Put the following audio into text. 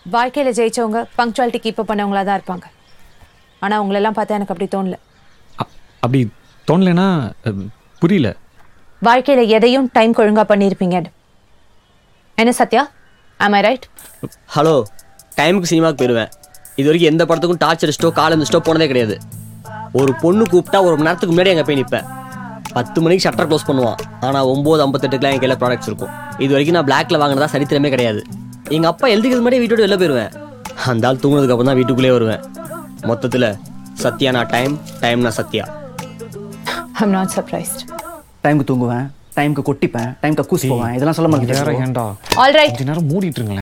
வாழ்க்கையில் ஜெயிச்சவங்க punctuality keep பண்ணவங்களா தான் இருப்பாங்க ஆனால் உங்களெல்லாம் பார்த்தா எனக்கு அப்படி தோணல அ- அப்படி தோணலைன்னா அஹ், புரியல வாழ்க்கையில் எதையும் டைம் ஒழுங்காக பண்ணியிருப்பீங்க என்ன Sathya am I right hello டைமுக்கு சினிமாவுக்கு போயிடுவேன் இது வரைக்கும் எந்த படத்துக்கும் டார்ச் அடிச்சிட்டோ கால் இருந்துச்சோ போனதே கிடையாது ஒரு பொண்ணு கூப்பிட்டா ஒரு மணி நேரத்துக்கு முன்னாடி அங்கே போய் நிற்பேன் பத்து மணிக்கு ஷட்டர் க்ளோஸ் பண்ணுவான் ஆனால் ஒம்பது ஐம்பத்தெட்டுக்குலாம் என் கையில் ப்ராடக்ட்ஸ் இருக்கும் இது வரைக்கும் நான் பிளாக்ல வாங்கினதா சரித்திரமே கிடையாது எங்கள் அப்பா எழுதிக்கிறது முன்னாடி வீட்டோட வெளில போயிடுவேன் அந்த ஆள் தூங்குனதுக்கு அப்புறம் தான் வீட்டுக்குள்ளே வருவேன் மொத்தத்தில் சத்யா நான் டைம் டைம் நான் சத்யா ஐம் நாட் சர்ப்ரைஸ்ட் டைமுக்கு தூங்குவேன் டைமுக்கு கொட்டிப்பேன் டைமுக்கு கூசி போவேன் இதெல்லாம் சொல்ல வேற மாட்டேன் ஏன்டா ஆல் ரைட் கொஞ்ச நேரம் மூடிட்டு இருங்களேன்